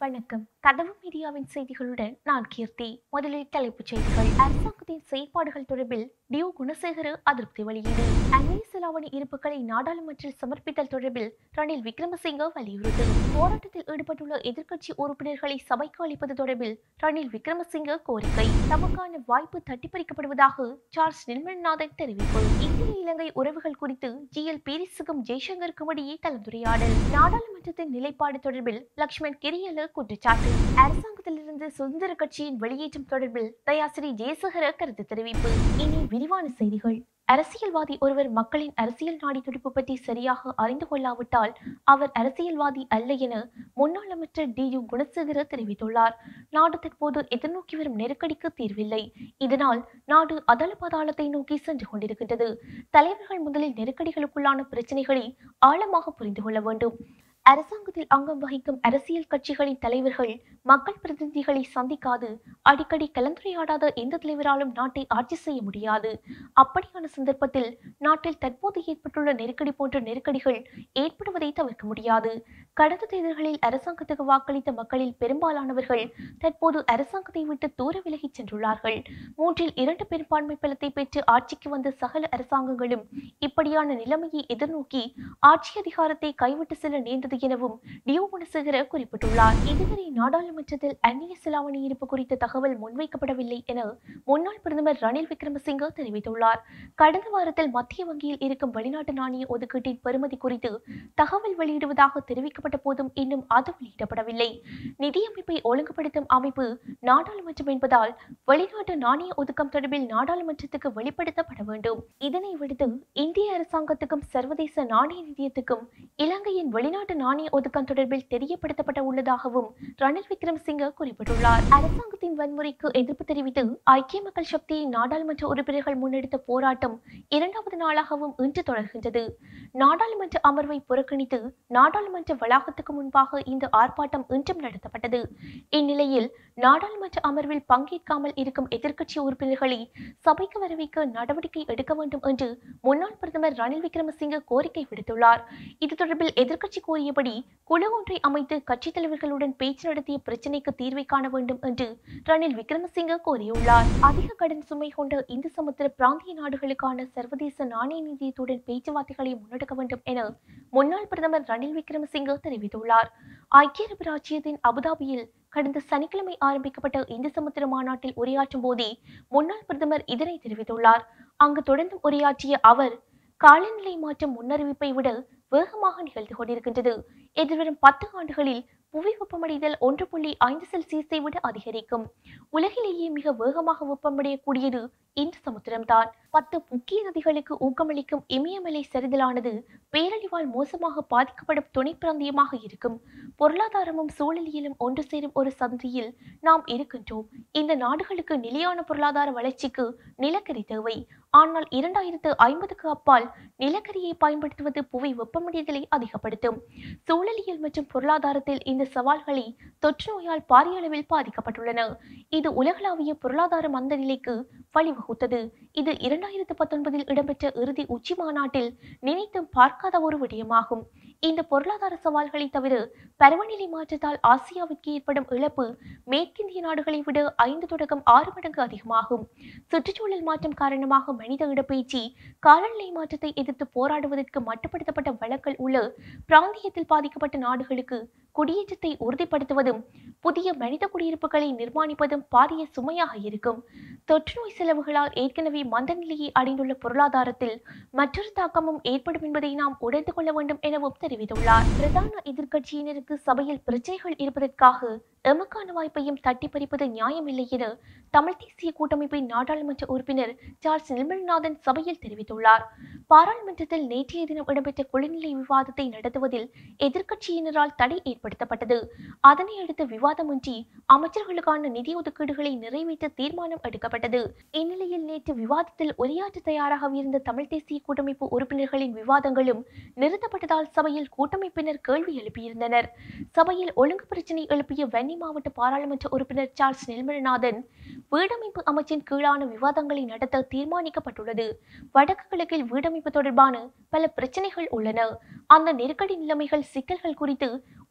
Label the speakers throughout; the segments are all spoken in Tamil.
Speaker 1: வணக்கம் கதவு மீடியாவின் செய்திகளுடன் நான் கீர்த்தி முதலில் தலைப்புச் செய்திகள் அரசாங்கத்தின் செயற்பாடுகள் தொடர்பில் டியோ குணசேகர அதிருப்தி வெளியீடு அந்நிய செலாவணி இருப்புகளை நாடாளுமன்றில் சமர்ப்பித்தல் தொடர்பில் ரணில் விக்ரமசிங்க வலியுறுத்து போராட்டத்தில் ஈடுபட்டுள்ள எதிர்க்கட்சி உறுப்பினர்களை சபைக்கு அளிப்பது தொடர்பில் ரணில் விக்ரமசிங்க கோரிக்கை தமக்கான வாய்ப்பு தட்டிப்பறிக்கப்படுவதாக சார்ல்ஸ் நிர்மல்நாதன் தெரிவிப்பு இந்திய இலங்கை உறவுகள் குறித்து ஜி எல் பீரிஸுக்கும் ஜெய்சங்கருக்கும் இடையே கலந்துரையாடல் நாடாளுமன்றத்தின் நிலைப்பாடு தொடர்பில் லக்ஷ்மண் கிரியல குற்றச்சாட்டு அரசாங்கத்திலிருந்து சுதந்திர கட்சியின் வெளியேற்றம் தொடர்பில் தயாசிரி ஜெயசேகர கருத்து தெரிவிப்பு இனி விரிவான செய்திகள் அரசியல்வாதி ஒருவர் மக்களின் அரசியல் நாடி துடிப்பு பற்றி சரியாக அறிந்து கொள்ளாவிட்டால் அவர் அரசியல்வாதி அல்ல என முன்னாள் அமைச்சர் டி யு குணசேகர தெரிவித்துள்ளார் நாடு தற்போது எதிர்நோக்கி வரும் நெருக்கடிக்கு தீர்வில்லை இதனால் நாடு அதல பாதாளத்தை நோக்கி சென்று கொண்டிருக்கின்றது தலைவர்கள் முதலில் நெருக்கடிகளுக்குள்ளான பிரச்சனைகளை ஆழமாக புரிந்து கொள்ள வேண்டும் அரசாங்கத்தில் அங்கம் வகிக்கும் அரசியல் கட்சிகளின் தலைவர்கள் மக்கள் பிரதிநிதிகளை சந்திக்காது அடிக்கடி கலந்துரையாடாத எந்த தலைவராலும் நாட்டை ஆட்சி செய்ய முடியாது அப்படியான சந்தர்ப்பத்தில் நாட்டில் தற்போது ஏற்பட்டுள்ள நெருக்கடி போன்ற நெருக்கடிகள் ஏற்படுவதை தவிர்க்க முடியாது கடந்த தேர்தல்களில் அரசாங்கத்துக்கு வாக்களித்த மக்களில் பெரும்பாலானவர்கள் தற்போது அரசாங்கத்தை விட்டு தூர விலகிச் சென்றுள்ளார்கள் மூன்றில் இரண்டு பெரும்பான்மை பலத்தை பெற்று ஆட்சிக்கு வந்த சகல அரசாங்கங்களும் இப்படியான நிலைமையை எதிர்நோக்கி ஆட்சி அதிகாரத்தை கைவிட்டு செல்ல நேர்ந்தது எனவும் டியோ குணசேகர குறிப்பிட்டுள்ளார் இதுவரை நாடாளுமன்றத்தில் அந்நிய செலாவணி இருப்பு குறித்த தகவல் முன்வைக்கப்படவில்லை என முன்னாள் பிரதமர் ரணில் விக்ரமசிங்க தெரிவித்துள்ளார் கடந்த வாரத்தில் மத்திய வங்கியில் இருக்கும் வெளிநாட்டு நாணய ஒதுக்கீட்டின் பெறுமதி குறித்து தகவல் வெளியிடுவதாக தெரிவிக்கப்பட்ட போதும் இன்னும் அது வெளியிடப்படவில்லை நிதியமைப்பை ஒழுங்குபடுத்தும் அமைப்பு நாடாளுமன்றம் என்பதால் வெளிநாட்டு நாணய ஒதுக்கம் தொடர்பில் நாடாளுமன்றத்துக்கு வெளிப்படுத்தப்பட வேண்டும் இதனை விடுத்து இந்திய அரசாங்கத்துக்கும் சர்வதேச நாணய நிதியத்துக்கும் இலங்கையின் வெளிநாட்டு நாணய ஒதுக்கம் தொடர்பில் தெரியப்படுத்தப்பட உள்ளதாகவும் ரணில் விக்ரமசிங்க குறிப்பிட்டுள்ளார் அரசாங்கத்தின் வன்முறைக்கு எதிர்ப்பு தெரிவித்து ஐக்கிய மக்கள் சக்தியின் நாடாளுமன்ற உறுப்பினர்கள் முன்னெடுத்த போராட்டம் இரண்டாவது நாளாகவும் இன்று தொடர்கின்றது நாடாளுமன்ற அமர்வை புறக்கணித்து நாடாளுமன்ற வளாகத்துக்கு முன்பாக இந்த ஆர்ப்பாட்டம் இன்றும் நடத்தப்பட்டது இந்நிலையில் நாடாளுமன்ற அமர்வில் பங்கேற்காமல் இருக்கும் எதிர்க்கட்சி உறுப்பினர்களை சபைக்கு வரவைக்க நடவடிக்கை எடுக்க வேண்டும் என்று முன்னாள் பிரதமர் ரணில் விக்ரமசிங்க கோரிக்கை விடுத்துள்ளார் இது தொடர்பில் எதிர்க்கட்சி கோரியபடி குழு ஒன்றை அமைத்து கட்சித் தலைவர்களுடன் பேச்சு நடத்திய பிரச்சினைக்கு தீர்வை காண வேண்டும் என்று ரணில் விக்ரமசிங்க கோரியுள்ளார் அதிக கடன் சுமை கொண்ட இந்து சமுத்திர பிராந்திய நாடுகளுக்கான சர்வதேச நாணய நிதியத்துடன் பேச்சுவார்த்தைகளை முன்னெடுக்க வேண்டும் என முன்னாள் பிரதமர் ரணில் விக்ரமசிங்க தெரிவித்துள்ளார் ஐக்கிய அரபு ராச்சியத்தின் அபுதாபியில் கடந்த சனிக்கிழமை ஆரம்பிக்கப்பட்ட இந்து சமுத்திர மாநாட்டில் உரையாற்றும் போதே முன்னாள் பிரதமர் இதனை தெரிவித்துள்ளார் அங்கு தொடர்ந்து உரையாற்றிய அவர் காலநிலை மாற்றம் முன்னறிவிப்பை விட வேகமாக நிகழ்ந்து கொண்டிருக்கின்றது எதிர்வரும் பத்து ஆண்டுகளில் புவி வெப்பமடைதல் ஒன்று புள்ளி ஐந்து செல்சியஸை விட அதிகரிக்கும் உலகிலேயே மிக வேகமாக வெப்பமடையக்கூடியது இந்த சமுத்திரம்தான் பத்து முக்கிய நதிகளுக்கு ஊக்கமளிக்கும் இமயமலை சரிதலானது பேரழிவால் மோசமாக பாதிக்கப்படும் துணை பிராந்தியமாக இருக்கும் பொருளாதாரமும் சூழலியலும் ஒன்று சேரும் ஒரு சந்தியில் நாம் இருக்கின்றோம் இந்த நாடுகளுக்கு நிலையான பொருளாதார வளர்ச்சிக்கு நிலக்கரி தேவை ஆனால் இரண்டாயிரத்து ஐம்பதுக்கு அப்பால் நிலக்கரியை பயன்படுத்துவது புவி வெப்பமடைதலை அதிகப்படுத்தும் சூழலியல் மற்றும் பொருளாதாரத்தில் இந்த சவால்களை தொற்று நோயால் பாரிய அளவில் பாதிக்கப்பட்டுள்ளன இது உலகளாவிய பொருளாதார மந்த நிலைக்கு வழிவகுத்தது இது இரண்டாயிரத்து பத்தொன்பதில் இடம்பெற்ற இறுதி உச்சி மாநாட்டில் நினைத்தும் பார்க்காத ஒரு விடயமாகும் இந்த பொருளாதார சவால்களை தவிர பருவநிலை மாற்றத்தால் ஆசியாவிற்கு ஏற்படும் இழப்பு மேற்கிந்திய நாடுகளை விட ஐந்து தொடக்கம் ஆறு மடங்கு அதிகமாகும் சுற்றுச்சூழல் மாற்றம் காரணமாக மனித இடப்பெயர்ச்சி காலநிலை மாற்றத்தை எதிர்த்து போராடுவதற்கு மட்டுப்படுத்தப்பட்ட வழக்கல் உள்ள பிராந்தியத்தில் பாதிக்கப்பட்ட நாடுகளுக்கு குடியேற்றத்தை உறுதிப்படுத்துவதும் புதிய மனித குடியிருப்புகளை நிர்மாணிப்பதும் பாரிய சுமையாக இருக்கும் தொற்று நோய் செலவுகளால் ஏற்கனவே மந்த நிலையை அடைந்துள்ள பொருளாதாரத்தில் மற்றொரு தாக்கமும் ஏற்படும் என்பதை நாம் உணர்ந்து கொள்ள வேண்டும் எனவும் தெரிவித்துள்ளார் பிரதான எதிர்க்கட்சியினருக்கு சபையில் பிரச்சனைகள் இருப்பதற்காக எமக்கான வாய்ப்பையும் தட்டி பறிப்பது நியாயமில்லை என தமிழ் தேசிய கூட்டமைப்பின் நாடாளுமன்ற உறுப்பினர் சார்ல்ஸ் நிர்மல்நாதன் சபையில் தெரிவித்துள்ளார் பாராளுமன்றத்தில் நேற்றைய தினம் இடம்பெற்ற குளிர்நிலை விவாதத்தை நடத்துவதில் எதிர்க்கட்சியினரால் தடை ஏற்படுத்தப்பட்டது அதனை அடுத்த விவாதமின்றி அமைச்சர்களுக்கான நிதி ஒதுக்கீடுகளை நிறைவேற்ற தீர்மானம் எடுக்கப்பட்டது இந்நிலையில் நேற்று விவாதத்தில் உரையாற்ற தயாராக இருந்த தமிழ் தேசிய கூட்டமைப்பு உறுப்பினர்களின் விவாதங்களும் நிறுத்தப்பட்டதால் சபையில் கூட்டமைப்பினர் கேள்வி எழுப்பியிருந்தனர் சபையில் ஒழுங்கு பிரச்சினை எழுப்பிய வன்னி மாவட்ட பாராளுமன்ற உறுப்பினர் சார்ல்ஸ் நெல்மரநாதன் வீடமைப்பு அமைச்சின் கீழான விவாதங்களை நடத்த தீர்மானிக்கப்பட்டுள்ளது வடக்கு கிழக்கில் வீடமைப்பு தொடர்பான பல பிரச்சனைகள் உள்ளன அந்த நெருக்கடி நிலைமைகள் சிக்கல்கள் குறித்து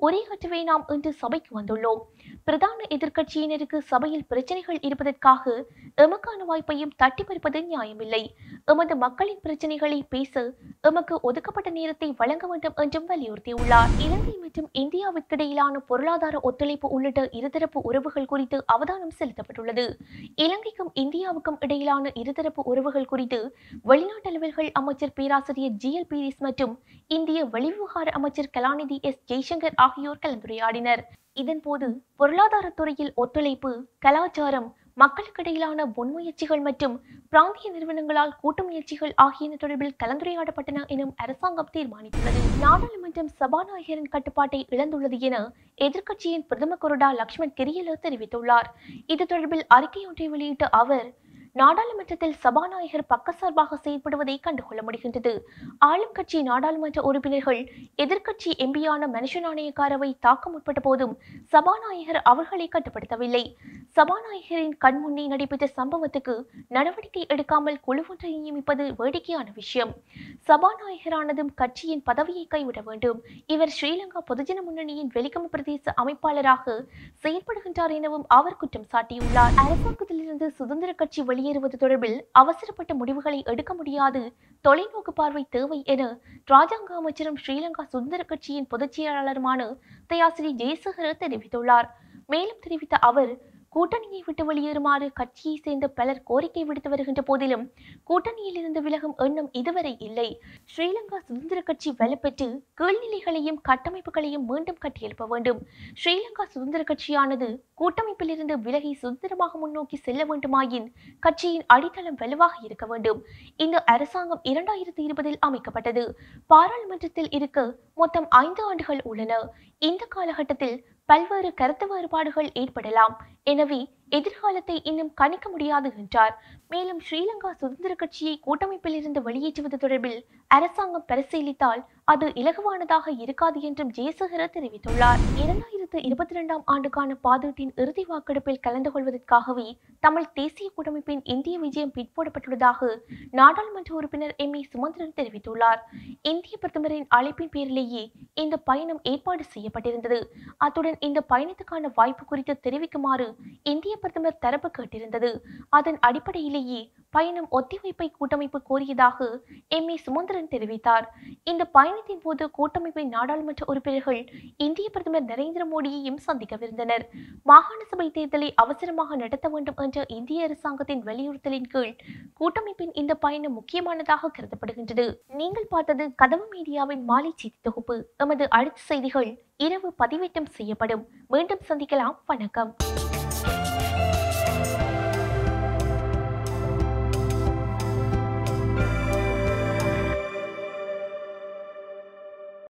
Speaker 1: உரையாற்றவே நாம் இன்று சபைக்கு வந்துள்ளோம் பிரதான எதிர்க்கட்சியினருக்கு சபையில் பிரச்சனைகள் இருப்பதற்காக எமக்கான வாய்ப்பையும் தட்டி பறிப்பது நியாயமில்லை எமது மக்களின் பிரச்சனைகளை பேச எமக்கு ஒதுக்கப்பட்ட நேரத்தை வழங்க வேண்டும் என்றும் வலியுறுத்தியுள்ளார் இலங்கை மற்றும் இந்தியாவிற்கிடையிலான பொருளாதார ஒத்துழைப்பு உள்ளிட்ட இருதரப்பு உறவுகள் குறித்து அவதானம் செலுத்தப்பட்டுள்ளது இலங்கைக்கும் இந்தியாவுக்கும் இடையிலான இருதரப்பு உறவுகள் குறித்து வெளிநாட்டு அலுவல்கள் அமைச்சர் பேராசிரியர் ஜி எல் பீரிஸ் மற்றும் இந்திய வெளிவிவகார அமைச்சர் கலாநிதி எஸ் ஜெய்சங்கர் ஆகியோர் கலந்துரையாடினர் இதன்போது பொருளாதாரத்துறையில் ஒத்துழைப்பு கலாச்சாரம் மக்களுக்கிடையிலான முன்முயற்சிகள் மற்றும் பிராந்திய நிறுவனங்களால் கூட்டு முயற்சிகள் ஆகியன தொடர்பில் கலந்துரையாடப்பட்டன எனும் அரசாங்கம் தீர்மானித்துள்ளது நாடாளுமன்றம் சபாநாயகரின் கட்டுப்பாட்டை இழந்துள்ளது என எதிர்க்கட்சியின் பிரதம கொறடா லக்ஷ்மண் கிரியல தெரிவித்துள்ளார் இது தொடர்பில் அறிக்கை ஒன்றை வெளியிட்ட அவர் நாடாளுமன்றத்தில் சபாநாயகர் பக்கசார்பாக செயல்படுவதை கண்டுகொள்ள முடிகின்றது ஆளும் கட்சி நாடாளுமன்ற உறுப்பினர்கள் எதிர்க்கட்சி எம்பியான மனுஷ நாணயக்காரவை தாக்க முற்பட்ட போதும் சபாநாயகர் அவர்களை கட்டுப்படுத்தவில்லை சபாநாயகரின் கண்முன்னே நடைபெற்ற சம்பவத்துக்கு நடவடிக்கை எடுக்காமல் குழு ஒன்றை நியமிப்பது வேடிக்கையான விஷயம் சபாநாயகரானதும் கட்சியின் பதவியை கைவிட வேண்டும் இவர் ஸ்ரீலங்கா பொதுஜன முன்னணியின் வெலிகம பிரதேச அமைப்பாளராக செயல்படுகின்றார் எனவும் அவர் குற்றம் சாட்டியுள்ளார் அரசாங்கத்திலிருந்து சுதந்திர கட்சி வெளியேறுவது தொடர்பில் அவசரப்பட்ட முடிவுகளை எடுக்க முடியாது தொலைநோக்கு பார்வை தேவை என ராஜாங்க அமைச்சரும் ஸ்ரீலங்கா சுதந்திர கட்சியின் பொதுச் செயலாளருமான தயாசிரி ஜெயசேகர தெரிவித்துள்ளார் மேலும் தெரிவித்த அவர் கூட்டணியை விட்டு வெளியேறுமாறு கட்சியை சேர்ந்த பலர் கோரிக்கை விடுத்து வருகின்ற போதிலும் கூட்டணியில் இருந்து விலகும் எண்ணம் இதுவரை இல்லை ஸ்ரீலங்கா சுதந்திர கட்சி வலுப்பெற்று கீழ்நிலைகளையும் கட்டமைப்புகளையும் மீண்டும் கட்டியெழுப்ப வேண்டும் ஸ்ரீலங்கா சுதந்திர கட்சியானது கூட்டமைப்பிலிருந்து விலகி சுதந்திரமாக முன்னோக்கி செல்ல வேண்டுமாயின் கட்சியின் அடித்தளம் வலுவாக இருக்க வேண்டும் இந்த அரசாங்கம் இரண்டாயிரத்தி இருபதில் அமைக்கப்பட்டது பாராளுமன்றத்தில் இருக்க மொத்தம் ஐந்து ஆண்டுகள் உள்ளன இந்த காலகட்டத்தில் பல்வேறு கருத்து வேறுபாடுகள் ஏற்படலாம் எனவே எதிர்காலத்தை இன்னும் கணிக்க முடியாது என்றார் மேலும் ஸ்ரீலங்கா சுதந்திர கட்சியை கூட்டமைப்பில் இருந்து வெளியேற்றுவது தொடர்பில் அரசாங்கம் பரிசீலித்தால் அது இலகுவானதாக இருக்காது என்றும் ஜெயசேகர தெரிவித்துள்ளார் இரண்டாயிரத்து இருபத்தி இரண்டாம் ஆண்டுக்கான பாதீட்டின் இறுதி வாக்கெடுப்பில் கலந்து கொள்வதற்காகவே தமிழ் தேசிய கூட்டமைப்பின் இந்திய விஜயம் பிற்போடப்பட்டுள்ளதாக நாடாளுமன்ற உறுப்பினர் எம் ஏ சுமந்திரன் தெரிவித்துள்ளார் இந்திய பிரதமரின் அழைப்பின் பேரிலேயே இந்த பயணம் ஏற்பாடு செய்யப்பட்டிருந்தது அத்துடன் இந்த பயணத்துக்கான வாய்ப்பு குறித்து தெரிவிக்குமாறு இந்திய பிரதமர் தரப்பு கேட்டிருந்தது அதன் அடிப்படையிலேயே பயணம் ஒத்திவைப்பை கூட்டமைப்பு கோரியதாக எம் ஏ சுமந்திரன் தெரிவித்தார் இந்த பயணத்தின் போது கூட்டமைப்பின் நாடாளுமன்ற உறுப்பினர்கள் இந்திய பிரதமர் நரேந்திர மோடியையும் சந்திக்கவிருந்தனர் மாகாண சபை தேர்தலை அவசரமாக நடத்த வேண்டும் என்ற இந்திய அரசாங்கத்தின் வலியுறுத்தலின் கீழ் கூட்டமைப்பின் இந்த பயணம் முக்கியமானதாக கருதப்படுகின்றது நீங்கள் பார்த்தது கதவு மீடியாவின் மாலை செய்தி தொகுப்பு எமது அடுத்த செய்திகள் இரவு பதிவேற்றம் செய்யப்படும் மீண்டும் சந்திக்கலாம் வணக்கம்